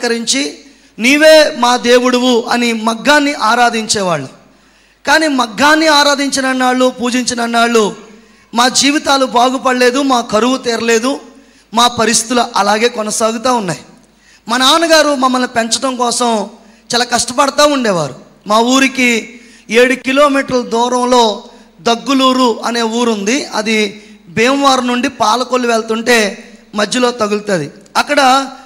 అలంకరించి నీవే మా దేవుడువు అని మగ్గాన్ని ఆరాధించేవాళ్ళు కానీ మగ్గాన్ని ఆరాధించిన నాళ్ళు పూజించిన నాళ్ళు మా జీవితాలు బాగుపడలేదు మా కరువు తీరలేదు మా పరిస్థితులు అలాగే కొనసాగుతూ ఉన్నాయి మా నాన్నగారు మమ్మల్ని పెంచడం కోసం చాలా కష్టపడుతూ ఉండేవారు మా ఊరికి ఏడు కిలోమీటర్ల దూరంలో దగ్గులూరు అనే ఊరుంది అది భీమవరం నుండి పాలకొల్లు వెళ్తుంటే మధ్యలో తగులుతుంది అక్కడ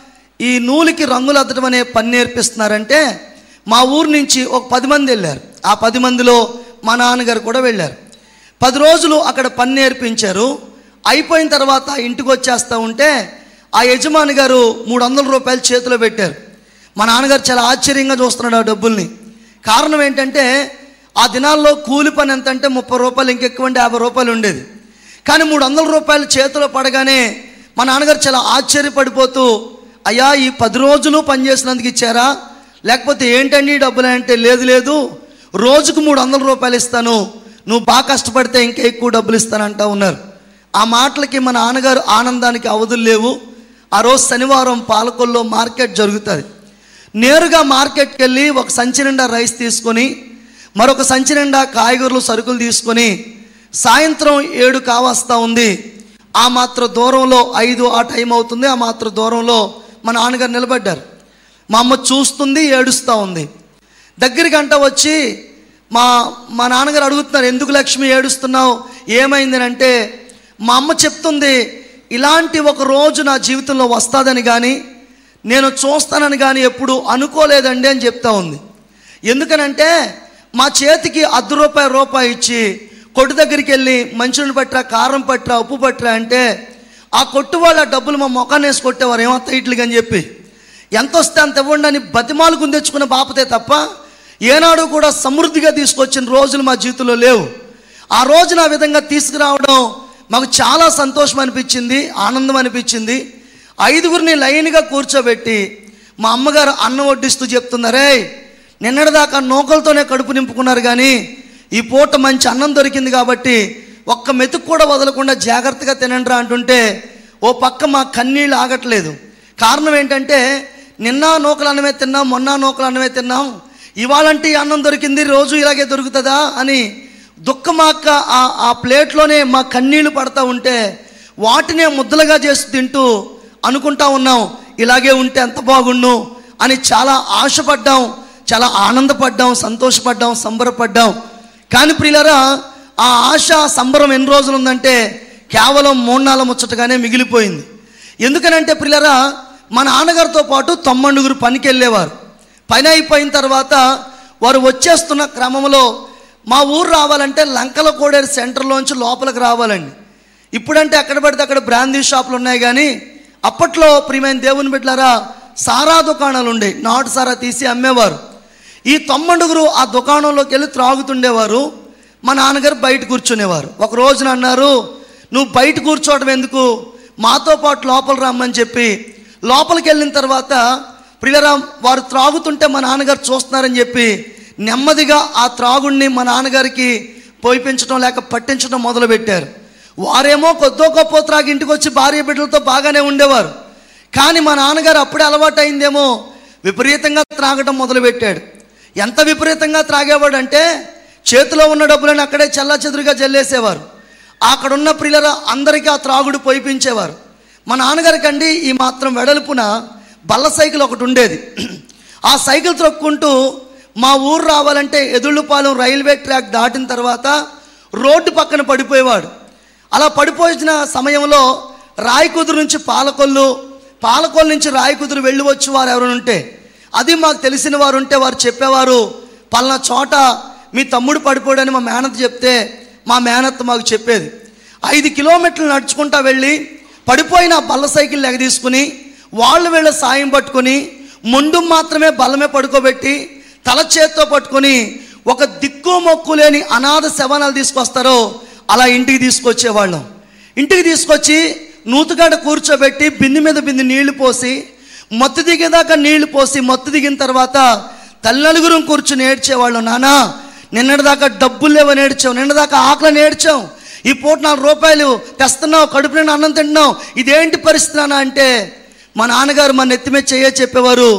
ఈ నూలుకి రంగులు అద్దడం అనే పని నేర్పిస్తున్నారంటే మా ఊరు నుంచి ఒక పది మంది వెళ్ళారు ఆ పది మందిలో మా నాన్నగారు కూడా వెళ్ళారు పది రోజులు అక్కడ పని నేర్పించారు అయిపోయిన తర్వాత ఇంటికి వచ్చేస్తూ ఉంటే ఆ యజమాని గారు మూడు వందల రూపాయలు చేతిలో పెట్టారు మా నాన్నగారు చాలా ఆశ్చర్యంగా చూస్తున్నాడు ఆ డబ్బుల్ని కారణం ఏంటంటే ఆ దినాల్లో కూలి పని ఎంత అంటే ముప్పై రూపాయలు ఇంకెక్కువ అంటే యాభై రూపాయలు ఉండేది కానీ మూడు వందల రూపాయలు చేతిలో పడగానే మా నాన్నగారు చాలా ఆశ్చర్యపడిపోతూ అయ్యా ఈ పది రోజులు పనిచేసినందుకు ఇచ్చారా లేకపోతే ఏంటండి ఈ డబ్బులు అంటే లేదు లేదు రోజుకు మూడు వందల రూపాయలు ఇస్తాను నువ్వు బాగా కష్టపడితే ఇంకా ఎక్కువ డబ్బులు ఇస్తానంటా ఉన్నారు ఆ మాటలకి మా నాన్నగారు ఆనందానికి అవధులు లేవు ఆ రోజు శనివారం పాలకొల్లో మార్కెట్ జరుగుతుంది నేరుగా మార్కెట్కి వెళ్ళి ఒక సంచి నిండా రైస్ తీసుకొని మరొక సంచి నిండా కాయగూరలు సరుకులు తీసుకొని సాయంత్రం ఏడు కావస్తా ఉంది ఆ మాత్రం దూరంలో ఐదు ఆ టైం అవుతుంది ఆ మాత్రం దూరంలో మా నాన్నగారు నిలబడ్డారు మా అమ్మ చూస్తుంది ఏడుస్తూ ఉంది దగ్గరికి గంట వచ్చి మా మా నాన్నగారు అడుగుతున్నారు ఎందుకు లక్ష్మి ఏడుస్తున్నావు ఏమైంది అని అంటే మా అమ్మ చెప్తుంది ఇలాంటి ఒక రోజు నా జీవితంలో వస్తుందని కానీ నేను చూస్తానని కానీ ఎప్పుడు అనుకోలేదండి అని చెప్తా ఉంది ఎందుకనంటే మా చేతికి అర్ధ రూపాయి రూపాయి ఇచ్చి కొట్టు దగ్గరికి వెళ్ళి మంచిని పట్టరా కారం పట్టరా ఉప్పు పట్టరా అంటే ఆ కొట్టు వాళ్ళ డబ్బులు మా మొఖాన్ని వేసి కొట్టేవారు ఏమత్తా ఇట్లుగా అని చెప్పి ఎంత వస్తే అంత ఇవ్వండి అని బతిమాలు గుందెచ్చుకున్న బాపతే తప్ప ఏనాడు కూడా సమృద్ధిగా తీసుకొచ్చిన రోజులు మా జీవితంలో లేవు ఆ రోజున ఆ విధంగా తీసుకురావడం మాకు చాలా సంతోషం అనిపించింది ఆనందం అనిపించింది ఐదుగురిని లైన్గా కూర్చోబెట్టి మా అమ్మగారు అన్నం వడ్డిస్తూ చెప్తున్నారే నిన్నటిదాకా నూకలతోనే కడుపు నింపుకున్నారు కానీ ఈ పూట మంచి అన్నం దొరికింది కాబట్టి ఒక్క మెతుకు కూడా వదలకుండా జాగ్రత్తగా తినండిరా అంటుంటే ఓ పక్క మా కన్నీళ్ళు ఆగట్లేదు కారణం ఏంటంటే నిన్న నూకలు అన్నమే తిన్నాం మొన్న నూకలు అన్నమే తిన్నాం ఇవాళంటే ఈ అన్నం దొరికింది రోజు ఇలాగే దొరుకుతుందా అని దుఃఖమాక్క ఆ ఆ ప్లేట్లోనే మా కన్నీళ్లు పడతా ఉంటే వాటినే ముద్దలుగా చేసి తింటూ అనుకుంటా ఉన్నాం ఇలాగే ఉంటే ఎంత బాగుండు అని చాలా ఆశపడ్డాం చాలా ఆనందపడ్డాం సంతోషపడ్డాం సంబరపడ్డాం కానీ ప్రియులరా ఆ ఆశ సంబరం ఎన్ని రోజులు ఉందంటే కేవలం మూడు నాలుగు ముచ్చటగానే మిగిలిపోయింది ఎందుకనంటే ప్రియులరా మా నాన్నగారితో పాటు తొమ్మండుగురు పనికి వెళ్ళేవారు పని అయిపోయిన తర్వాత వారు వచ్చేస్తున్న క్రమంలో మా ఊరు రావాలంటే లంకల కోడేరు సెంటర్లోంచి లోపలికి రావాలండి ఇప్పుడంటే ఎక్కడ పడితే అక్కడ బ్రాందీ షాపులు ఉన్నాయి కానీ అప్పట్లో ప్రియమైన దేవుని బిడ్డలారా సారా దుకాణాలు ఉండే నాటు సారా తీసి అమ్మేవారు ఈ తొమ్మండుగురు ఆ దుకాణంలోకి వెళ్ళి త్రాగుతుండేవారు మా నాన్నగారు బయట కూర్చునేవారు ఒక రోజున అన్నారు నువ్వు బయట కూర్చోవడం ఎందుకు మాతో పాటు లోపల రమ్మని చెప్పి లోపలికి వెళ్ళిన తర్వాత ప్రియులరా వారు త్రాగుతుంటే మా నాన్నగారు చూస్తున్నారని చెప్పి నెమ్మదిగా ఆ త్రాగుణ్ణి మా నాన్నగారికి పోయిపించడం లేక పట్టించడం మొదలుపెట్టారు వారేమో కొద్దో గొప్ప త్రాగి ఇంటికి వచ్చి భార్య బిడ్డలతో బాగానే ఉండేవారు కానీ మా నాన్నగారు అప్పుడే అలవాటు అయిందేమో విపరీతంగా త్రాగడం మొదలుపెట్టాడు ఎంత విపరీతంగా త్రాగేవాడు అంటే చేతిలో ఉన్న డబ్బులను అక్కడే చల్లా చెదురుగా జల్లేసేవారు అక్కడున్న ప్రియుల అందరికీ ఆ త్రాగుడు పోయిపించేవారు మా నాన్నగారికి అండి ఈ మాత్రం వెడల్పున బల్ల సైకిల్ ఒకటి ఉండేది ఆ సైకిల్ త్రొక్కుంటూ మా ఊరు రావాలంటే ఎదుళ్ళపాలెం రైల్వే ట్రాక్ దాటిన తర్వాత రోడ్డు పక్కన పడిపోయేవాడు అలా పడిపోయిన సమయంలో రాయకుదురు నుంచి పాలకొల్లు పాలకొల్లు నుంచి రాయకుదురు వెళ్ళి వచ్చి వారు ఎవరైనా ఉంటే అది మాకు తెలిసిన వారు ఉంటే వారు చెప్పేవారు పలానా చోట మీ తమ్ముడు పడిపోయాడని మా మేనత్ చెప్తే మా మేనత్ మాకు చెప్పేది ఐదు కిలోమీటర్లు నడుచుకుంటా వెళ్ళి పడిపోయిన ఆ బల్ల సైకిల్ ఎగదీసుకుని వాళ్ళు వీళ్ళ సాయం పట్టుకొని ముందు మాత్రమే బల్లమే పడుకోబెట్టి తల చేత్తో పట్టుకొని ఒక దిక్కు మొక్కు లేని అనాథ శవనాలు తీసుకొస్తారో అలా ఇంటికి తీసుకొచ్చేవాళ్ళం ఇంటికి తీసుకొచ్చి నూతుగాడ కూర్చోబెట్టి బింది మీద బింది నీళ్లు పోసి మత్తు దిగేదాకా నీళ్లు పోసి మత్తు దిగిన తర్వాత తల్లలుగురం కూర్చుని ఏడ్చేవాళ్ళం నానా నిన్నటిదాకా డబ్బులు లేవని ఏడ్చావు నిన్నదాకా ఆకలిని ఏడ్చావు ఈ పూట నాలుగు రూపాయలు తెస్తున్నావు కడుపు నిండా అన్నం తింటున్నావు ఇదేంటి పరిస్థితి నాన్న అంటే మా నాన్నగారు మా నెత్తిమే చెయ్యే చెప్పేవారు